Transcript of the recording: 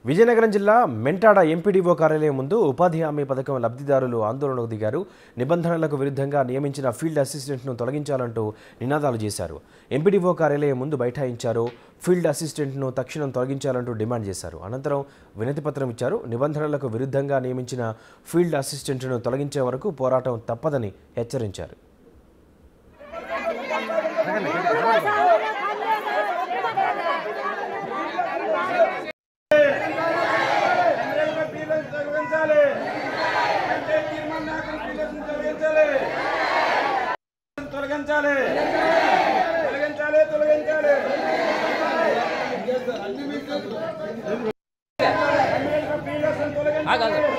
విజయనగరం జిల్లా మెంటాడ ఎంపీడీఓ కార్యాలయం ముందు ఉపాధి హామీ పథకం లబ్ధిదారులు ఆందోళనకు దిగారు నిబంధనలకు విరుద్ధంగా నియమించిన ఫీల్డ్ అసిస్టెంట్ను తొలగించాలంటూ నినాదాలు చేశారు ఎంపీడీఓ కార్యాలయం ముందు బైఠాయించారు ఫీల్డ్ అసిస్టెంట్ను తక్షణం తొలగించాలంటూ డిమాండ్ చేశారు అనంతరం వినతి పత్రం ఇచ్చారు నిబంధనలకు విరుద్ధంగా నియమించిన ఫీల్డ్ అసిస్టెంట్ను తొలగించే వరకు పోరాటం తప్పదని హెచ్చరించారు తొలగించాలి తొలగించాలి తొలగించాలి తొలగించాలి